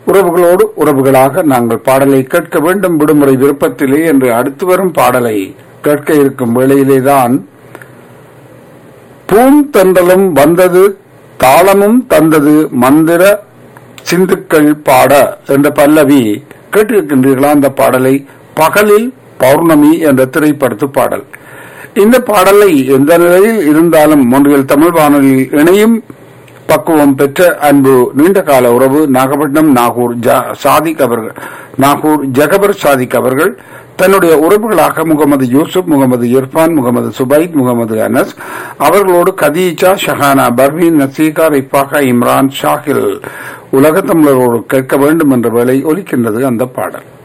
உறவுகளோடு உறவுகளாக நாங்கள் பாடலை கேட்க வேண்டும் விடுமுறை விருப்பத்திலே என்று அடுத்து வரும் பாடலை கேட்க இருக்கும் வேளையிலேதான் பூந்தென்றலும் வந்தது தாளமும் தந்தது மந்திர சிந்துக்கள் பாட என்ற பல்லவி கேட்டிருக்கின்றீர்களா அந்த பாடலை பகலில் பௌர்ணமி என்ற திரைப்படத்து பாடல் இந்த பாடலை எந்த நிலையில் இருந்தாலும் ஒன்றில் தமிழ் வானொலியில் இணையும் பக்குவம் பெற்ற அன்பு நீண்ட கால உறவு நாகப்பட்டினம் நாகூர் ஜா- சாதிக் அவர்கள் நாகூர் ஜகபர் சாதிக் அவர்கள் தன்னுடைய உறவுகளாக முகமது யூசுப் முகமது இர்பான் முகமது சுபைத் முகமது அனஸ் அவர்களோடு கதீஜா ஷஹானா பர்வீன் நசீகா ரிஃபாகா இம்ரான் ஷாகில் உலகத்தமிழரோடு கேட்க வேண்டும் என்ற வேளை ஒலிக்கின்றது அந்த பாடல்